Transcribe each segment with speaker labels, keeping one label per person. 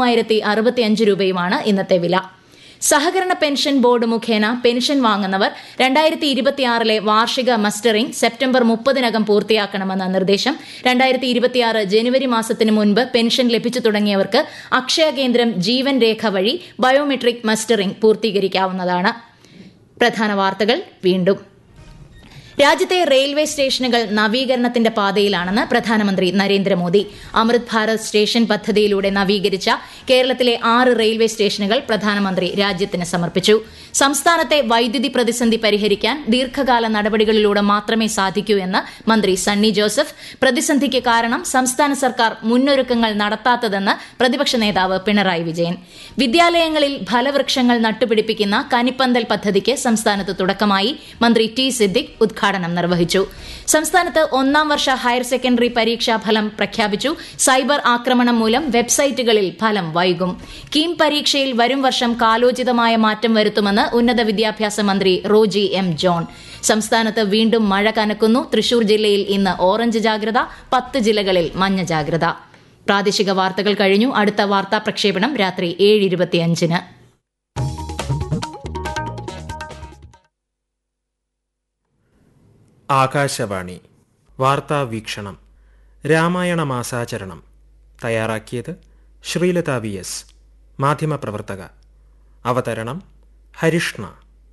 Speaker 1: മൂവായിരത്തി അറുപത്തിയഞ്ച് രൂപയുമാണ് ഇന്നത്തെ വില സഹകരണ പെൻഷൻ ബോർഡ് മുഖേന പെൻഷൻ വാങ്ങുന്നവർ രണ്ടായിരത്തി ഇരുപത്തിയാറിലെ വാർഷിക മസ്റ്ററിംഗ് സെപ്റ്റംബർ മുപ്പതിനകം പൂർത്തിയാക്കണമെന്ന നിർദ്ദേശം രണ്ടായിരത്തി ഇരുപത്തിയാറ് ജനുവരി മാസത്തിന് മുൻപ് പെൻഷൻ ലഭിച്ചു തുടങ്ങിയവർക്ക് അക്ഷയ കേന്ദ്രം ജീവൻ രേഖ വഴി ബയോമെട്രിക് മസ്റ്ററിംഗ് പൂർത്തീകരിക്കാവുന്നതാണ് പ്രധാന വാർത്തകൾ വീണ്ടും രാജ്യത്തെ റെയിൽവേ സ്റ്റേഷനുകൾ നവീകരണത്തിന്റെ പാതയിലാണെന്ന് പ്രധാനമന്ത്രി നരേന്ദ്രമോദി അമൃത് ഭാരത് സ്റ്റേഷൻ പദ്ധതിയിലൂടെ നവീകരിച്ച കേരളത്തിലെ ആറ് റെയിൽവേ സ്റ്റേഷനുകൾ പ്രധാനമന്ത്രി രാജ്യത്തിന് സമർപ്പിച്ചു സംസ്ഥാനത്തെ വൈദ്യുതി പ്രതിസന്ധി പരിഹരിക്കാൻ ദീർഘകാല നടപടികളിലൂടെ മാത്രമേ സാധിക്കൂ എന്ന് മന്ത്രി സണ്ണി ജോസഫ് പ്രതിസന്ധിക്ക് കാരണം സംസ്ഥാന സർക്കാർ മുന്നൊരുക്കങ്ങൾ നടത്താത്തതെന്ന് പ്രതിപക്ഷ നേതാവ് പിണറായി വിജയൻ വിദ്യാലയങ്ങളിൽ ഫലവൃക്ഷങ്ങൾ നട്ടുപിടിപ്പിക്കുന്ന കനിപ്പന്തൽ പദ്ധതിക്ക് സംസ്ഥാനത്ത് തുടക്കമായി മന്ത്രി ടി സിദ്ദിഖ് ഉദ്ഘാടനം നിർവഹിച്ചു സംസ്ഥാനത്ത് ഒന്നാം വർഷ ഹയർ സെക്കൻഡറി പരീക്ഷാ ഫലം പ്രഖ്യാപിച്ചു സൈബർ ആക്രമണം മൂലം വെബ്സൈറ്റുകളിൽ ഫലം വൈകും കീം പരീക്ഷയിൽ വരും വർഷം കാലോചിതമായ മാറ്റം വരുത്തുമെന്ന് ഉന്നത വിദ്യാഭ്യാസ മന്ത്രി റോജി എം ജോൺ സംസ്ഥാനത്ത് വീണ്ടും മഴ കനക്കുന്നു തൃശൂർ ജില്ലയിൽ ഇന്ന് ഓറഞ്ച് ജാഗ്രത പത്ത് ജില്ലകളിൽ മഞ്ഞ ജാഗ്രത പ്രാദേശിക വാർത്തകൾ കഴിഞ്ഞു അടുത്ത വാർത്താ പ്രക്ഷേപണം രാത്രി ഏഴ് ഇരുപത്തിയഞ്ചിന്
Speaker 2: ആകാശവാണി വാർത്താ വീക്ഷണം രാമായണ മാസാചരണം തയ്യാറാക്കിയത് ശ്രീലത വി എസ് മാധ്യമപ്രവർത്തക അവതരണം ഹരിഷ്ണ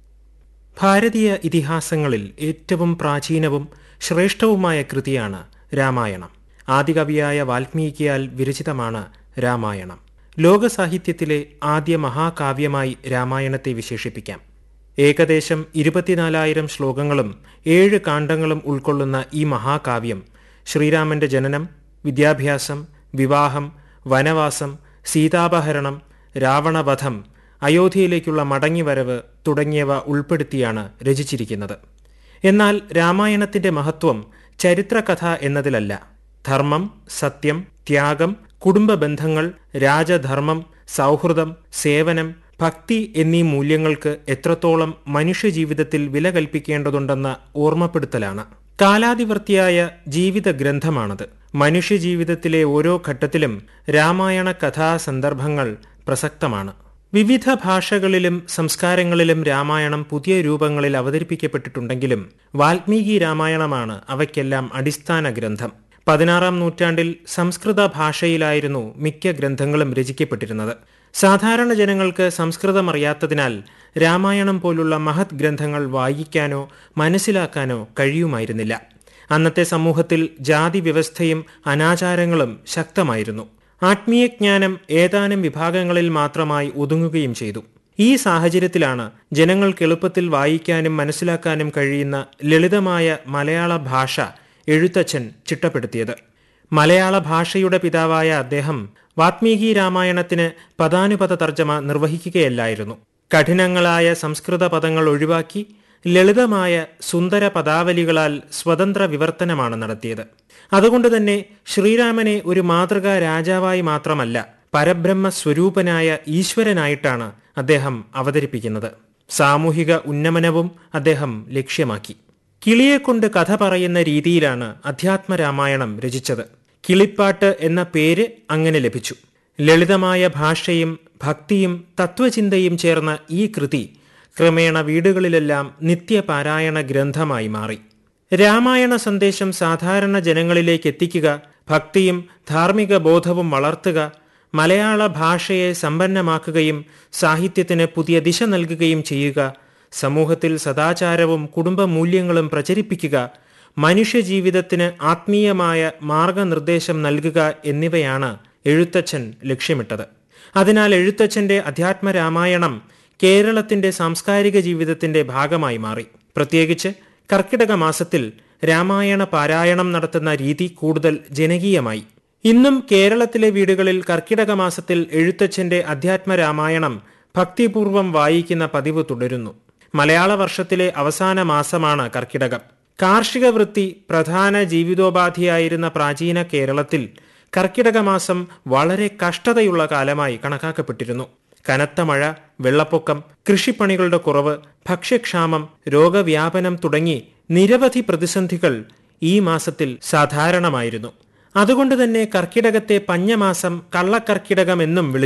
Speaker 2: ഭാരതീയ ഇതിഹാസങ്ങളിൽ ഏറ്റവും പ്രാചീനവും ശ്രേഷ്ഠവുമായ കൃതിയാണ് രാമായണം ആദികവിയായ വാൽമീകിയാൽ വിരചിതമാണ് രാമായണം ലോകസാഹിത്യത്തിലെ ആദ്യ മഹാകാവ്യമായി രാമായണത്തെ വിശേഷിപ്പിക്കാം ഏകദേശം ഇരുപത്തിനാലായിരം ശ്ലോകങ്ങളും ഏഴ് കാണ്ഡങ്ങളും ഉൾക്കൊള്ളുന്ന ഈ മഹാകാവ്യം ശ്രീരാമന്റെ ജനനം വിദ്യാഭ്യാസം വിവാഹം വനവാസം സീതാപഹരണം രാവണവധം അയോധ്യയിലേക്കുള്ള മടങ്ങിവരവ് തുടങ്ങിയവ ഉൾപ്പെടുത്തിയാണ് രചിച്ചിരിക്കുന്നത് എന്നാൽ രാമായണത്തിന്റെ മഹത്വം ചരിത്രകഥ എന്നതിലല്ല ധർമ്മം സത്യം ത്യാഗം കുടുംബ ബന്ധങ്ങൾ രാജധർമ്മം സൗഹൃദം സേവനം ഭക്തി എന്നീ മൂല്യങ്ങൾക്ക് എത്രത്തോളം മനുഷ്യജീവിതത്തിൽ വില കൽപ്പിക്കേണ്ടതുണ്ടെന്ന ഓർമ്മപ്പെടുത്തലാണ് കാലാതിവർത്തിയായ ജീവിത ഗ്രന്ഥമാണത് മനുഷ്യജീവിതത്തിലെ ഓരോ ഘട്ടത്തിലും രാമായണ കഥാസന്ദർഭങ്ങൾ പ്രസക്തമാണ് വിവിധ ഭാഷകളിലും സംസ്കാരങ്ങളിലും രാമായണം പുതിയ രൂപങ്ങളിൽ അവതരിപ്പിക്കപ്പെട്ടിട്ടുണ്ടെങ്കിലും വാൽമീകി രാമായണമാണ് അവയ്ക്കെല്ലാം അടിസ്ഥാന ഗ്രന്ഥം പതിനാറാം നൂറ്റാണ്ടിൽ സംസ്കൃത ഭാഷയിലായിരുന്നു മിക്ക ഗ്രന്ഥങ്ങളും രചിക്കപ്പെട്ടിരുന്നത് സാധാരണ ജനങ്ങൾക്ക് സംസ്കൃതം അറിയാത്തതിനാൽ രാമായണം പോലുള്ള മഹത് ഗ്രന്ഥങ്ങൾ വായിക്കാനോ മനസ്സിലാക്കാനോ കഴിയുമായിരുന്നില്ല അന്നത്തെ സമൂഹത്തിൽ ജാതി വ്യവസ്ഥയും അനാചാരങ്ങളും ശക്തമായിരുന്നു ആത്മീയജ്ഞാനം ഏതാനും വിഭാഗങ്ങളിൽ മാത്രമായി ഒതുങ്ങുകയും ചെയ്തു ഈ സാഹചര്യത്തിലാണ് ജനങ്ങൾക്ക് എളുപ്പത്തിൽ വായിക്കാനും മനസ്സിലാക്കാനും കഴിയുന്ന ലളിതമായ മലയാള ഭാഷ എഴുത്തച്ഛൻ ചിട്ടപ്പെടുത്തിയത് മലയാള ഭാഷയുടെ പിതാവായ അദ്ദേഹം വാത്മീകി രാമായണത്തിന് പദാനുപത തർജ്ജമ നിർവഹിക്കുകയല്ലായിരുന്നു കഠിനങ്ങളായ സംസ്കൃത പദങ്ങൾ ഒഴിവാക്കി ലളിതമായ സുന്ദര പദാവലികളാൽ സ്വതന്ത്ര വിവർത്തനമാണ് നടത്തിയത് അതുകൊണ്ട് തന്നെ ശ്രീരാമനെ ഒരു മാതൃകാ രാജാവായി മാത്രമല്ല പരബ്രഹ്മ സ്വരൂപനായ ഈശ്വരനായിട്ടാണ് അദ്ദേഹം അവതരിപ്പിക്കുന്നത് സാമൂഹിക ഉന്നമനവും അദ്ദേഹം ലക്ഷ്യമാക്കി കിളിയെക്കൊണ്ട് കഥ പറയുന്ന രീതിയിലാണ് അധ്യാത്മരാമായണം രചിച്ചത് കിളിപ്പാട്ട് എന്ന പേര് അങ്ങനെ ലഭിച്ചു ലളിതമായ ഭാഷയും ഭക്തിയും തത്വചിന്തയും ചേർന്ന ഈ കൃതി ക്രമേണ വീടുകളിലെല്ലാം നിത്യപാരായണ ഗ്രന്ഥമായി മാറി രാമായണ സന്ദേശം സാധാരണ ജനങ്ങളിലേക്ക് എത്തിക്കുക ഭക്തിയും ധാർമ്മിക ബോധവും വളർത്തുക മലയാള ഭാഷയെ സമ്പന്നമാക്കുകയും സാഹിത്യത്തിന് പുതിയ ദിശ നൽകുകയും ചെയ്യുക സമൂഹത്തിൽ സദാചാരവും കുടുംബ മൂല്യങ്ങളും പ്രചരിപ്പിക്കുക മനുഷ്യജീവിതത്തിന് ആത്മീയമായ മാർഗനിർദ്ദേശം നൽകുക എന്നിവയാണ് എഴുത്തച്ഛൻ ലക്ഷ്യമിട്ടത് അതിനാൽ എഴുത്തച്ഛന്റെ അധ്യാത്മരാമായണം കേരളത്തിന്റെ സാംസ്കാരിക ജീവിതത്തിന്റെ ഭാഗമായി മാറി പ്രത്യേകിച്ച് കർക്കിടക മാസത്തിൽ രാമായണ പാരായണം നടത്തുന്ന രീതി കൂടുതൽ ജനകീയമായി ഇന്നും കേരളത്തിലെ വീടുകളിൽ കർക്കിടക മാസത്തിൽ എഴുത്തച്ഛന്റെ അധ്യാത്മരാമായണം ഭക്തിപൂർവം വായിക്കുന്ന പതിവ് തുടരുന്നു മലയാള വർഷത്തിലെ അവസാന മാസമാണ് കർക്കിടകം കാർഷിക വൃത്തി പ്രധാന ജീവിതോപാധിയായിരുന്ന പ്രാചീന കേരളത്തിൽ കർക്കിടക മാസം വളരെ കഷ്ടതയുള്ള കാലമായി കണക്കാക്കപ്പെട്ടിരുന്നു കനത്ത മഴ വെള്ളപ്പൊക്കം കൃഷിപ്പണികളുടെ കുറവ് ഭക്ഷ്യക്ഷാമം രോഗവ്യാപനം തുടങ്ങി നിരവധി പ്രതിസന്ധികൾ ഈ മാസത്തിൽ സാധാരണമായിരുന്നു അതുകൊണ്ട് തന്നെ കർക്കിടകത്തെ പഞ്ഞമാസം കള്ളക്കർക്കിടകം എന്നും വിളിച്ചു